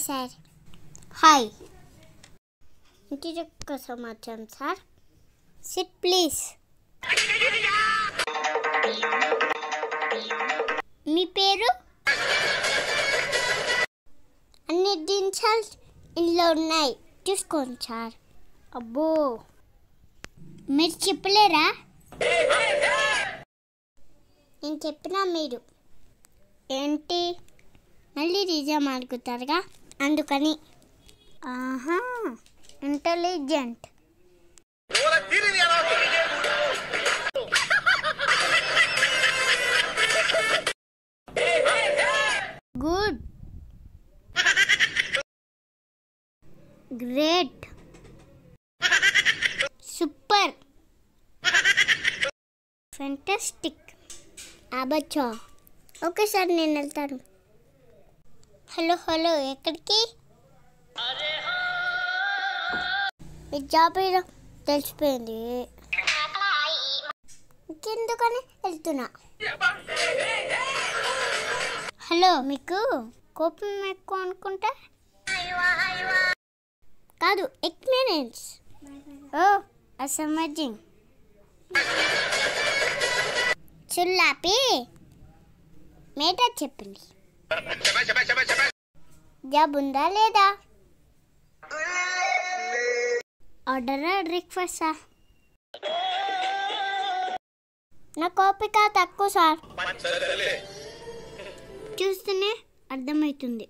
Sir hi ఇంటి యొక్క సమాచారం సార్ సిట్ ప్లీజ్ మీ పేరు అన్ని దించాల్ ఇంట్లో ఉన్నాయి చూసుకోండి సార్ అబ్బో మీరు చెప్పలేరా నేను చెప్పినా మీరు ఏంటి మళ్ళీ రీజన్ అడుగుతారుగా అందుకని ఆహా intelligent good great super fantastic అబచ్చా ఓకే సార్ నేను వెళ్తాను హలో హలో ఎక్కడికి మీ జాబ్ ఏదో తెలిసిపోయింది ఇంకెందుకని వెళ్తున్నా హలో మీకు కోపం ఎక్కువ అనుకుంటా కాదు ఎక్స్పీరియన్స్ ఓ అసమజింగ్ చుల్లాపి మేటా చెప్పింది జాబ్ ఉందా లేదా ఆర్డరా బ్రేక్ఫాస్టా నా కోపిక తక్కువ సార్ చూస్తేనే అర్థమవుతుంది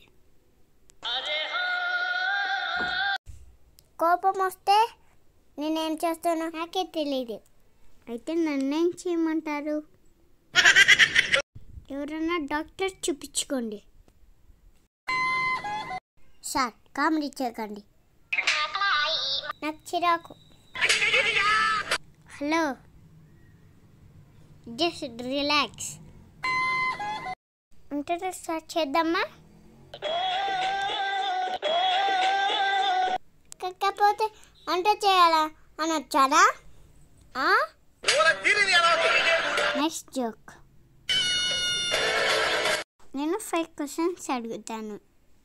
కోపం వస్తే నేనేం చేస్తాను నాకే తెలియదు అయితే నన్నేం చేయమంటారు ఎవరైనా డాక్టర్ చూపించుకోండి సార్ కామెడీ చేయకండి నాకు చిరాకు hello just relax interview start చేద్దామా కాకపోతే వంట చేయాలా అని వచ్చారా నెక్స్ట్ జోక్ నేను ఫైవ్ క్వశ్చన్స్ అడుగుతాను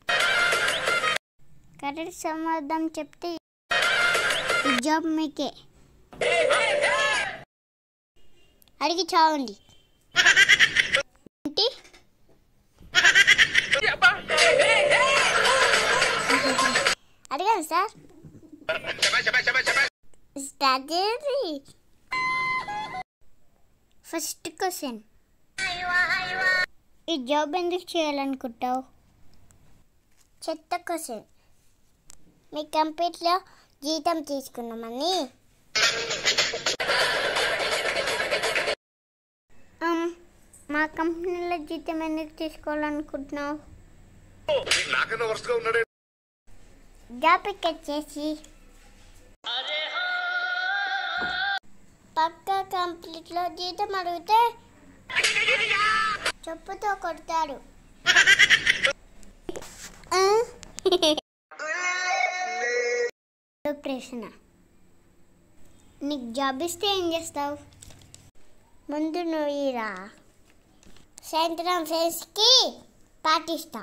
కరెక్ట్ సమాధానం చెప్తే ఈ జాబ్ మీకే అడిగి చావండి ఏంటి అడిగాను సార్ స్ట్రాటజీ ఫస్ట్ క్వశ్చన్ ఈ జాబ్ ఎందుకు చేయాలనుకుంటావు చెత్త క్వశ్చన్ మీ కంపెనీలో జీతం తీసుకున్నామని Um, మా కంపెనీలో జీతం ఎందుకు తీసుకోవాలనుకుంటున్నావు నాకన్నా వరుసగా ఉన్నాడే జాబ్ ఇక్కడ చేసి పక్క కంప్లీట్లో జీతం అడిగితే చెప్పుతో కొడతాడు ఆ? మరో ప్రశ్న నీకు జాబ్ ఇస్తే ఏం చేస్తావు ముందు నువ్వు ఇరా సాయంత్రం ఫ్రెండ్స్కి పాటిస్తా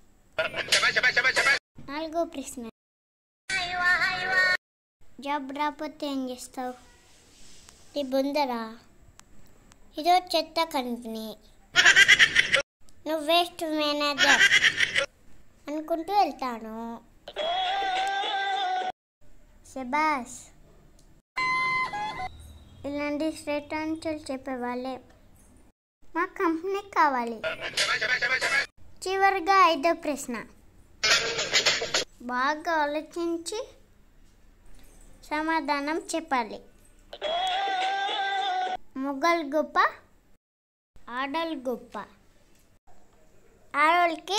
నాలుగో ప్రశ్న జాబ్ రాకపోతే ఏం చేస్తావు నీ బుందరా ఇదో చెత్త కంపెనీ నువ్వు వేస్ట్ మేనేజర్ అనుకుంటూ వెళ్తాను శబాస్ ఇలాంటి స్ట్రేట్ ఆన్సర్లు చెప్పేవాళ్ళే మా కంపెనీకి కావాలి చివరిగా ఐదో ప్రశ్న బాగా ఆలోచించి సమాధానం చెప్పాలి మొగల్ గొప్ప ఆడలు గొప్ప ఆడోళ్ళకి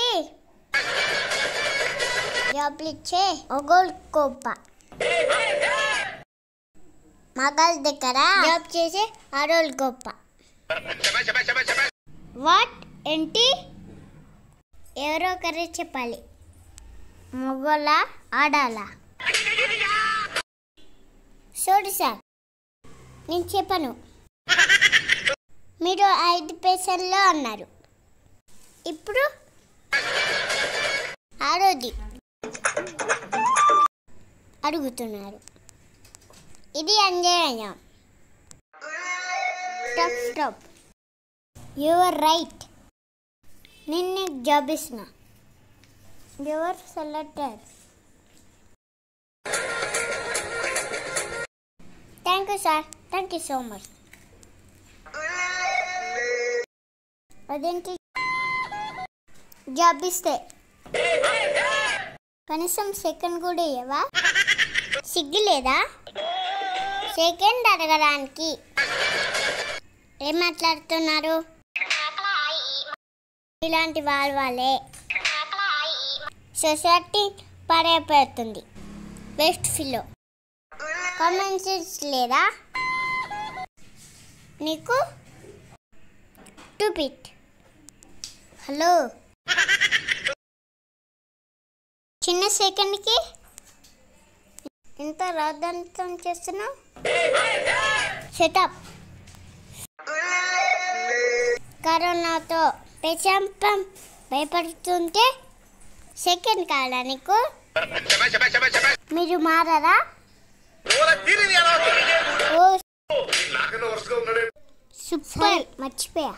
జాబ్లు ఇచ్చే ఒగోలు గొప్ప మగాళ్ళ దగ్గర జాబ్ చేసే ఆడోళ్ళు గొప్ప వాట్ ఏంటి ఎవరో ఒకరే చెప్పాలి మొగోళ్ళ ఆడాలా చూడు సార్ నేను చెప్పను మీరు ఐదు పైసల్లో అన్నారు ఇప్పుడు ఆరోది అడుగుతున్నారు ఇది Anjaiah stop stop your right నేను నీకు జాబ్ ఇస్తున్నా your selected thank you sir thank you so much అదేంటి జాబ్ ఇస్తే కనీసం సెకండ్ కూడా ఇవ్వవా సిగ్గు లేదా సెకండ్ అడగడానికి ఏం మాట్లాడుతున్నారు ఇలాంటి వాళ్ళ వాళ్ళే సొసైటీ పడైపోతుంది బెస్ట్ ఫిలో కామన్ సెన్స్ లేదా నీకు టూపిట్ హలో చిన్న సెకండ్కి ఇంత రాద్ధాంతం చేస్తున్నావు సెటప్ కరోనాతో ప్రపంచం భయపడుతుంటే సెకండ్ కాదా నీకు చెప్పా చెప్పా చెప్పా చెప్పా మీరు మారరా ఓలా తీరిని ఎలా ఓ నాకన్నా వరుసగా ఉన్నాడే సూపర్ మర్చిపోయా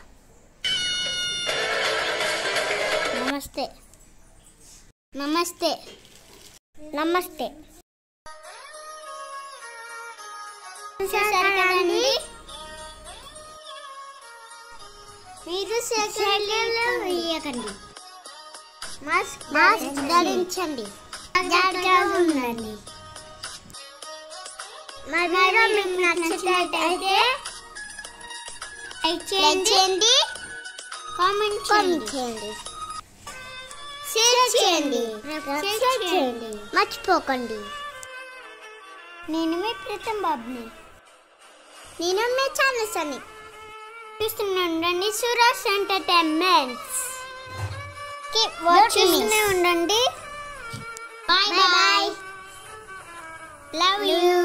నమస్తే నమస్తే నమస్తే చూశారు కదండి మీరు సెకండ్లో వేయకండి మాస్క్ మాస్క్ ధరించండి జాగ్రత్తగా ఉండండి మా వీడియో మీకు నచ్చినట్టయితే లైక్ చేయండి కామెంట్ చేయండి షేర్ చేయండి సబ్స్క్రైబ్ చేయండి మర్చిపోకండి నేను మీ ప్రీతం బాబుని నేను మీ ఛానల్ సన్ని చూస్తూనే ఉండండి సురేష్ ఎంటర్టైన్మెంట్స్ చూస్తూనే ఉండండి బాయ్ బాయ్ లవ్ యూ